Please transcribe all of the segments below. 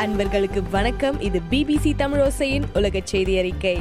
அன்பர்களுக்கு வணக்கம் இது பிபிசி தமிழோசையின் உலக செய்தி அறிக்கை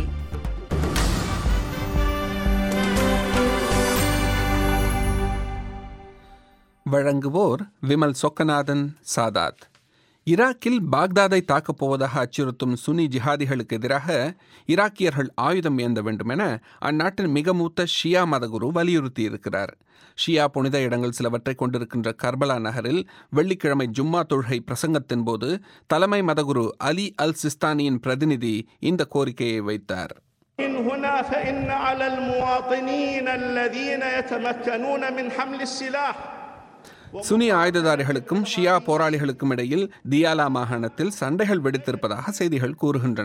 வழங்குவோர் விமல் சொக்கநாதன் சாதாத் ஈராக்கில் பாக்தாதை தாக்கப் போவதாக அச்சுறுத்தும் சுனி ஜிஹாதிகளுக்கு எதிராக ஈராக்கியர்கள் ஆயுதம் ஏந்த வேண்டும் என அந்நாட்டின் மிக மூத்த ஷியா மதகுரு வலியுறுத்தியிருக்கிறார் ஷியா புனித இடங்கள் சிலவற்றை கொண்டிருக்கின்ற கர்பலா நகரில் வெள்ளிக்கிழமை ஜும்மா தொழுகை பிரசங்கத்தின் போது தலைமை மதகுரு அலி அல் சிஸ்தானியின் பிரதிநிதி இந்த கோரிக்கையை வைத்தார் من هنا فإن على المواطنين الذين يتمكنون من حمل السلاح சுனி ஆயுததாரிகளுக்கும் ஷியா போராளிகளுக்கும் இடையில் தியாலா மாகாணத்தில் சண்டைகள் வெடித்திருப்பதாக செய்திகள் கூறுகின்றன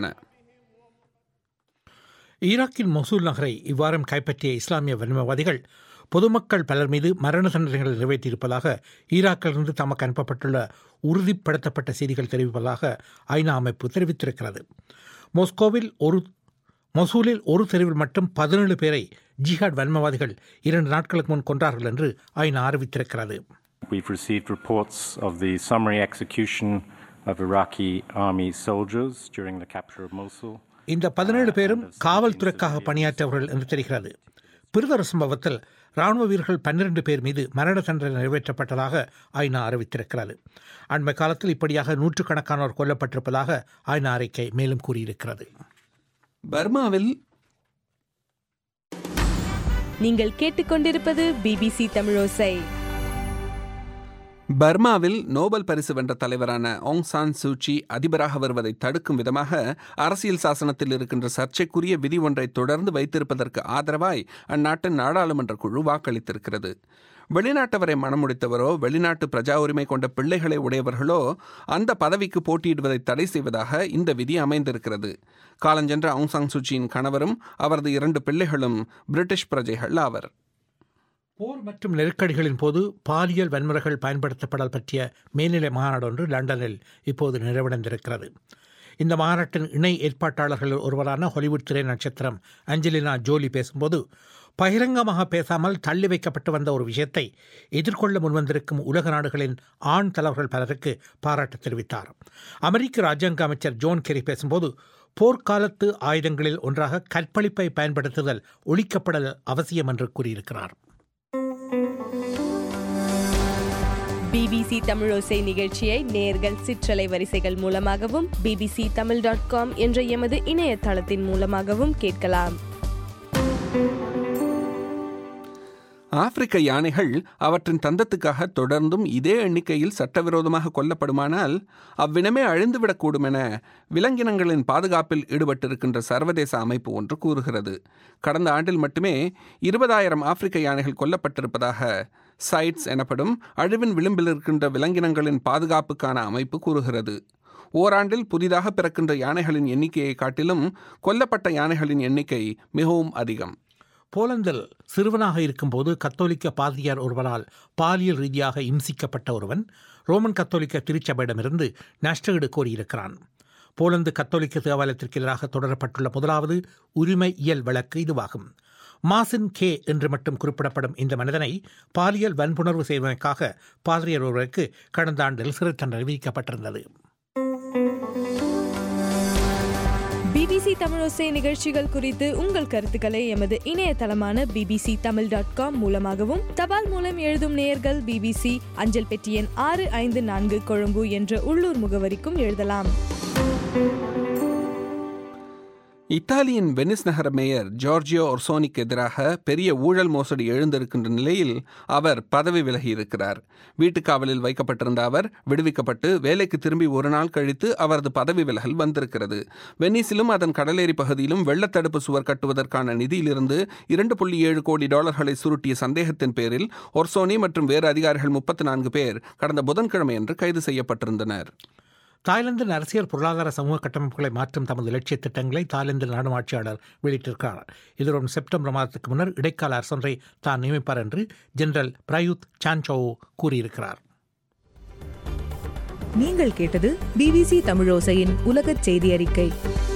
ஈராக்கின் மொசூல் நகரை இவ்வாரம் கைப்பற்றிய இஸ்லாமிய வன்மவாதிகள் பொதுமக்கள் பலர் மீது மரண தண்டனைகளை நிறைவேற்றியிருப்பதாக ஈராக்கிலிருந்து தமக்கு அனுப்பப்பட்டுள்ள உறுதிப்படுத்தப்பட்ட செய்திகள் தெரிவிப்பதாக ஐநா அமைப்பு தெரிவித்திருக்கிறது மொஸ்கோவில் ஒரு மொசூலில் ஒரு தெருவில் மட்டும் பதினேழு பேரை ஜிஹாட் வன்மவாதிகள் இரண்டு நாட்களுக்கு முன் கொன்றார்கள் என்று ஐநா அறிவித்திருக்கிறது We've received reports of the summary execution of Iraqi army soldiers during the capture of Mosul. இந்த பதினேழு பேரும் காவல்துறைக்காக பணியாற்றியவர்கள் என்று தெரிகிறது பிரிதொரு சம்பவத்தில் ராணுவ வீரர்கள் பன்னிரண்டு பேர் மீது மரண தண்டனை நிறைவேற்றப்பட்டதாக ஐநா அறிவித்திருக்கிறது அண்மை காலத்தில் இப்படியாக நூற்றுக்கணக்கானோர் கொல்லப்பட்டிருப்பதாக ஐநா அறிக்கை மேலும் கூறியிருக்கிறது பர்மாவில் நீங்கள் கேட்டுக்கொண்டிருப்பது பிபிசி தமிழோசை பர்மாவில் நோபல் பரிசு வென்ற தலைவரான ஆங் சான் சூச்சி அதிபராக வருவதை தடுக்கும் விதமாக அரசியல் சாசனத்தில் இருக்கின்ற சர்ச்சைக்குரிய விதி ஒன்றை தொடர்ந்து வைத்திருப்பதற்கு ஆதரவாய் அந்நாட்டின் நாடாளுமன்ற குழு வாக்களித்திருக்கிறது வெளிநாட்டவரை மணமுடித்தவரோ வெளிநாட்டு பிரஜா உரிமை கொண்ட பிள்ளைகளை உடையவர்களோ அந்த பதவிக்கு போட்டியிடுவதை தடை செய்வதாக இந்த விதி அமைந்திருக்கிறது காலஞ்சென்ற ஆங் சாங் சூச்சியின் கணவரும் அவரது இரண்டு பிள்ளைகளும் பிரிட்டிஷ் பிரஜைகள் ஆவர் போர் மற்றும் நெருக்கடிகளின் போது பாலியல் வன்முறைகள் பயன்படுத்தப்படல் பற்றிய மேல்நிலை மாநாடு ஒன்று லண்டனில் இப்போது நிறைவடைந்திருக்கிறது இந்த மாநாட்டின் இணை ஏற்பாட்டாளர்களில் ஒருவரான ஹாலிவுட் திரை நட்சத்திரம் அஞ்சலினா ஜோலி பேசும்போது பகிரங்கமாக பேசாமல் தள்ளி வைக்கப்பட்டு வந்த ஒரு விஷயத்தை எதிர்கொள்ள முன்வந்திருக்கும் உலக நாடுகளின் ஆண் தலைவர்கள் பலருக்கு பாராட்டு தெரிவித்தார் அமெரிக்க ராஜாங்க அமைச்சர் ஜோன் கெரி பேசும்போது போர்க்காலத்து ஆயுதங்களில் ஒன்றாக கற்பழிப்பை பயன்படுத்துதல் ஒழிக்கப்படல் அவசியம் என்று கூறியிருக்கிறார் பிபிசி தமிழோசை நிகழ்ச்சியை நேர்கள் சிற்றலை வரிசைகள் மூலமாகவும் பிபிசி தமிழ் டாட் காம் என்ற எமது இணையதளத்தின் மூலமாகவும் கேட்கலாம் ஆப்பிரிக்க யானைகள் அவற்றின் தந்தத்துக்காக தொடர்ந்தும் இதே எண்ணிக்கையில் சட்டவிரோதமாக கொல்லப்படுமானால் அவ்வினமே அழிந்துவிடக்கூடும் என விலங்கினங்களின் பாதுகாப்பில் ஈடுபட்டிருக்கின்ற சர்வதேச அமைப்பு ஒன்று கூறுகிறது கடந்த ஆண்டில் மட்டுமே இருபதாயிரம் ஆப்பிரிக்க யானைகள் கொல்லப்பட்டிருப்பதாக சைட்ஸ் எனப்படும் அழிவின் விளிம்பில் இருக்கின்ற விலங்கினங்களின் பாதுகாப்புக்கான அமைப்பு கூறுகிறது ஓராண்டில் புதிதாக பிறக்கின்ற யானைகளின் எண்ணிக்கையை காட்டிலும் கொல்லப்பட்ட யானைகளின் எண்ணிக்கை மிகவும் அதிகம் போலந்தில் சிறுவனாக இருக்கும்போது கத்தோலிக்க பாதிரியார் ஒருவரால் பாலியல் ரீதியாக இம்சிக்கப்பட்ட ஒருவன் ரோமன் கத்தோலிக்க திருச்சபையிடமிருந்து நஷ்டஈடு கோரியிருக்கிறான் போலந்து கத்தோலிக்க தேவாலயத்திற்கு எதிராக தொடரப்பட்டுள்ள முதலாவது உரிமை இயல் வழக்கு இதுவாகும் மாசின் கே என்று மட்டும் குறிப்பிடப்படும் இந்த மனிதனை பாலியல் வன்புணர்வு செய்வதற்காக பாதிரியார் ஒருவருக்கு கடந்த ஆண்டில் சிறை தண்டனை விதிக்கப்பட்டிருந்தது பிபிசி தமிழோசை நிகழ்ச்சிகள் குறித்து உங்கள் கருத்துக்களை எமது இணையதளமான பிபிசி தமிழ் டாட் காம் மூலமாகவும் தபால் மூலம் எழுதும் நேயர்கள் பிபிசி அஞ்சல் பெட்டி எண் ஆறு ஐந்து நான்கு கொழும்பு என்ற உள்ளூர் முகவரிக்கும் எழுதலாம் இத்தாலியின் வெனிஸ் நகர மேயர் ஜார்ஜியோ ஒர்சோனிக்கு எதிராக பெரிய ஊழல் மோசடி எழுந்திருக்கின்ற நிலையில் அவர் பதவி விலகி இருக்கிறார் வீட்டுக்காவலில் வைக்கப்பட்டிருந்த அவர் விடுவிக்கப்பட்டு வேலைக்கு திரும்பி ஒரு நாள் கழித்து அவரது பதவி விலகல் வந்திருக்கிறது வெனிஸிலும் அதன் கடலேரி பகுதியிலும் வெள்ளத்தடுப்பு சுவர் கட்டுவதற்கான நிதியிலிருந்து இரண்டு புள்ளி ஏழு கோடி டாலர்களை சுருட்டிய சந்தேகத்தின் பேரில் ஒர்சோனி மற்றும் வேறு அதிகாரிகள் முப்பத்தி நான்கு பேர் கடந்த புதன்கிழமையன்று கைது செய்யப்பட்டிருந்தனர் தாய்லாந்தின் அரசியல் பொருளாதார சமூக கட்டமைப்புகளை மாற்றும் தமது லட்சிய திட்டங்களை தாய்லாந்து நாடு ஆட்சியாளர் வெளியிட்டிருக்கிறார் இதற்கு செப்டம்பர் மாதத்துக்கு முன்னர் இடைக்கால அரசொன்றை தான் நியமிப்பார் என்று ஜெனரல் பிரயுத் சான்சோ கூறியிருக்கிறார் நீங்கள் கேட்டது பிபிசி தமிழோசையின் உலகச் செய்தி அறிக்கை